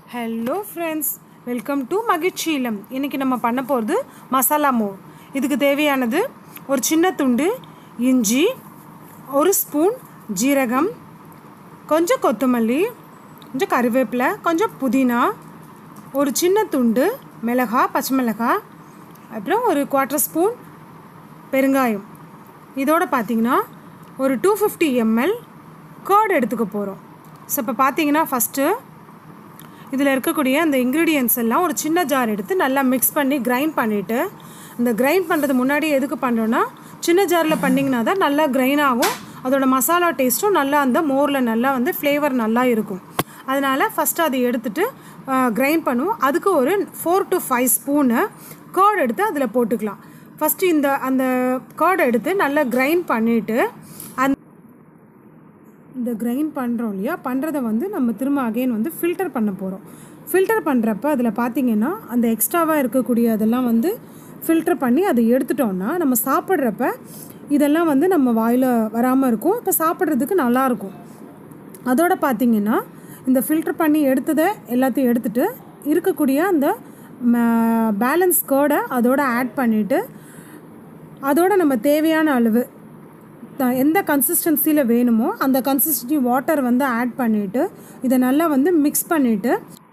hello friends welcome to மகிழ்ச்சி இல்லம் இன்றைக்கி நம்ம பண்ண போகிறது மசாலா மோர் இதுக்கு தேவையானது ஒரு சின்ன துண்டு இஞ்சி ஒரு ஸ்பூன் ஜீரகம் கொஞ்சம் கொத்தமல்லி கொஞ்சம் கருவேப்பிலை கொஞ்சம் புதினா ஒரு சின்ன துண்டு மிளகா பச்சை மிளகாய் அப்புறம் ஒரு குவார்ட்டர் ஸ்பூன் பெருங்காயம் இதோட பார்த்தீங்கன்னா ஒரு டூ ஃபிஃப்டி எம்எல் கர்ட் எடுத்துக்க போகிறோம் ஸோ இப்போ பார்த்தீங்கன்னா ஃபஸ்ட்டு இதில் இருக்கக்கூடிய அந்த இன்க்ரீடியன்ஸ் எல்லாம் ஒரு சின்ன ஜார் எடுத்து நல்லா மிக்ஸ் பண்ணி கிரைண்ட் பண்ணிவிட்டு இந்த கிரைண்ட் பண்ணுறது முன்னாடி எதுக்கு பண்ணுறோன்னா சின்ன ஜாரில் பண்ணிங்கன்னா தான் நல்லா கிரைண்ட் ஆகும் அதோட மசாலா டேஸ்ட்டும் நல்லா அந்த மோரில் நல்லா வந்து ஃப்ளேவர் நல்லா இருக்கும் அதனால் ஃபஸ்ட்டு அதை எடுத்துட்டு கிரைண்ட் பண்ணுவோம் அதுக்கு ஒரு four to five spoon curd எடுத்து அதில் போட்டுக்கலாம் ஃபஸ்ட்டு இந்த அந்த கர்ட் எடுத்து நல்லா கிரைண்ட் பண்ணிவிட்டு அந்த இந்த கிரைண்ட் பண்ணுறோம் இல்லையா பண்ணுறத வந்து நம்ம திரும்ப அகைன் வந்து ஃபில்டர் பண்ண போகிறோம் ஃபில்டர் பண்ணுறப்ப அதில் பார்த்தீங்கன்னா அந்த எக்ஸ்ட்ராவாக இருக்கக்கூடிய அதெல்லாம் வந்து ஃபில்டர் பண்ணி அதை எடுத்துட்டோம்னா நம்ம சாப்பிட்றப்ப இதெல்லாம் வந்து நம்ம வாயில் வராமல் இருக்கும் இப்போ சாப்பிட்றதுக்கு நல்லாயிருக்கும் அதோட பார்த்தீங்கன்னா இந்த ஃபில்டர் பண்ணி எடுத்ததை எல்லாத்தையும் எடுத்துட்டு இருக்கக்கூடிய அந்த பேலன்ஸ் கேர்டை அதோட ஆட் பண்ணிவிட்டு அதோட நம்ம தேவையான அளவு த- எந்த கன்சிஸ்டன்சியில் வேணுமோ அந்த கன்சிஸ்டன்சி வாட்டர் வந்து ஆட் பண்ணிவிட்டு இதை நல்லா வந்து மிக்ஸ் பண்ணிவிட்டு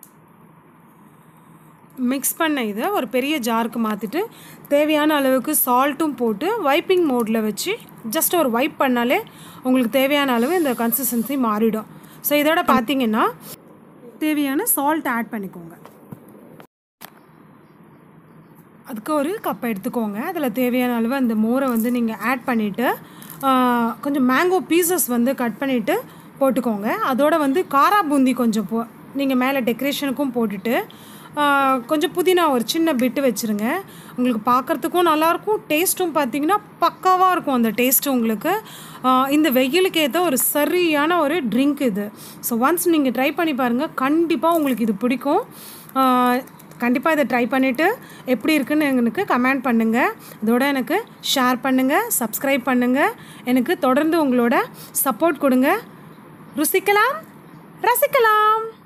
மிக்ஸ் பண்ண இதை ஒரு பெரிய ஜாருக்கு மாற்றிட்டு தேவையான அளவுக்கு சால்ட்டும் போட்டு வைப்பிங் மோடில் வச்சு ஜஸ்ட் ஒரு வைப் பண்ணாலே உங்களுக்கு தேவையான அளவு இந்த கன்சிஸ்டன்சி மாறிடும் ஸோ இதோட பார்த்தீங்கன்னா தேவையான சால்ட் ஆட் பண்ணிக்கோங்க அதுக்கு ஒரு கப் எடுத்துக்கோங்க அதில் தேவையான அளவு அந்த மோரை வந்து நீங்கள் ஆட் பண்ணிவிட்டு கொஞ்சம் மேங்கோ பீசஸ் வந்து கட் பண்ணிவிட்டு போட்டுக்கோங்க அதோட வந்து காரா பூந்தி கொஞ்சம் போ நீங்கள் மேலே டெக்கரேஷனுக்கும் போட்டுட்டு ஆ, கொஞ்சம் புதினா ஒரு சின்ன பிட்டு வச்சுருங்க உங்களுக்கு பார்க்குறதுக்கும் நல்லாயிருக்கும் டேஸ்ட்டும் பார்த்தீங்கன்னா பக்காவாக இருக்கும் அந்த டேஸ்ட்டு உங்களுக்கு ஆ, இந்த வெயிலுக்கு ஏற்ற ஒரு சரியான ஒரு ட்ரிங்க் இது ஸோ ஒன்ஸ் நீங்கள் ட்ரை பண்ணி பாருங்கள் கண்டிப்பாக உங்களுக்கு இது பிடிக்கும் கண்டிப்பாக இதை ட்ரை பண்ணிவிட்டு எப்படி இருக்குன்னு எனக்கு கமெண்ட் பண்ணுங்கள் இதோட எனக்கு ஷேர் பண்ணுங்கள் சப்ஸ்கிரைப் பண்ணுங்கள் எனக்கு தொடர்ந்து உங்களோட சப்போர்ட் கொடுங்க ருசிக்கலாம் ரசிக்கலாம்